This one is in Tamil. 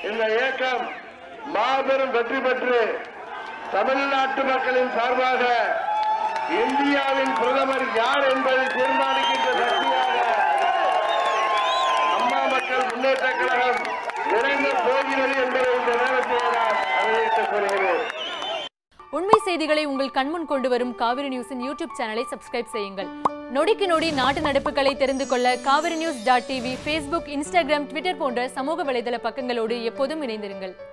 இந்த இயக்கம் மாபெரும் வெற்றி பெற்று தமிழ்நாட்டு மக்களின் சார்பாக இந்தியாவின் பிரதமர் யார் என்பதை தீர்மானிக்கின்ற சக்தியாக அம்மா மக்கள் முன்னேற்ற கழகம் நிறைந்த போகிறது என்பதை இந்த நேரத்தில் நான் அறிவித்துக் கொள்கிறேன் உண்மை செய்திகளை உங்கள் கண்முன் கொண்டு வரும் காவிரி நியூஸின் யூடியூப் சேனலை சப்ஸ்கிரைப் செய்யுங்கள் நொடிக்கு நொடி நாட்டு நடப்புகளை தெரிந்து கொள்ள Kaveri News dot TV Facebook Instagram Twitter போன்ற சமூக வலைதள பக்கங்களோடு எப்போதும் இணைந்திருங்கள்